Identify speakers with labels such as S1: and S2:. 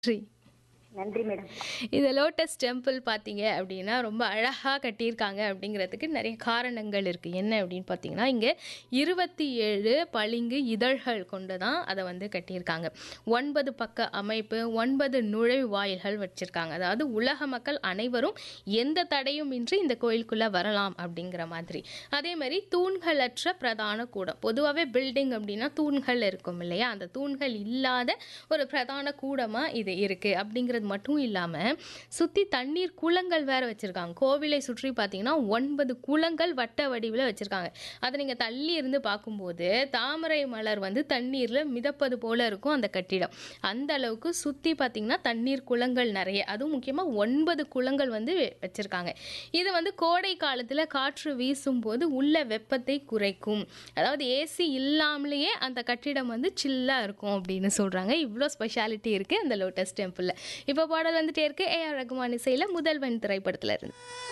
S1: நன்றி
S2: நன்றி மேடம்
S1: இந்த லோட்டஸ் டெம்பிள் பார்த்தீங்க அப்படின்னா ரொம்ப அழகாக கட்டியிருக்காங்க அப்படிங்கிறதுக்கு நிறைய காரணங்கள் இருக்குது என்ன அப்படின்னு பார்த்தீங்கன்னா இங்கே இருபத்தி ஏழு பளிங்கு இதழ்கள் கொண்டு தான் அதை வந்து கட்டியிருக்காங்க ஒன்பது பக்க அமைப்பு ஒன்பது நுழைவாயில்கள் வச்சுருக்காங்க அதாவது உலக மக்கள் அனைவரும் எந்த தடையும் இன்றி இந்த கோயிலுக்குள்ளே வரலாம் அப்படிங்கிற மாதிரி அதே மாதிரி தூண்களற்ற பிரதான கூடம் பொதுவாகவே பில்டிங் அப்படின்னா தூண்கள் இருக்கும் இல்லையா அந்த தூண்கள் இல்லாத ஒரு பிரதான கூடமாக இது இருக்குது அப்படிங்கிறது மட்டும் இல்லாமல் சுற்றி தண்ணீர் குளங்கள் வேற வச்சுருக்காங்க கோவிலை சுற்றி பார்த்தீங்கன்னா ஒன்பது குளங்கள் வட்ட வடிவில் வச்சுருக்காங்க அதை நீங்கள் தள்ளி இருந்து பார்க்கும்போது தாமரை மலர் வந்து தண்ணீரில் மிதப்பது போல இருக்கும் அந்த கட்டிடம் அந்த அளவுக்கு சுற்றி பார்த்தீங்கன்னா தண்ணீர் குளங்கள் நிறைய அதுவும் முக்கியமாக ஒன்பது குளங்கள் வந்து வச்சுருக்காங்க இது வந்து கோடை காலத்தில் காற்று வீசும் போது உள்ள வெப்பத்தை குறைக்கும் அதாவது ஏசி இல்லாமலேயே அந்த கட்டிடம் வந்து சில்லாக இருக்கும் அப்படின்னு சொல்கிறாங்க இவ்வளோ ஸ்பெஷாலிட்டி இருக்குது அந்த லோட்டஸ் டெம்பிளில் இப்போ பாடல் வந்துட்டே இருக்கு ஏஆர் ரகுமான் இசையில் முதல்வன் திரைப்படத்தில் இருந்து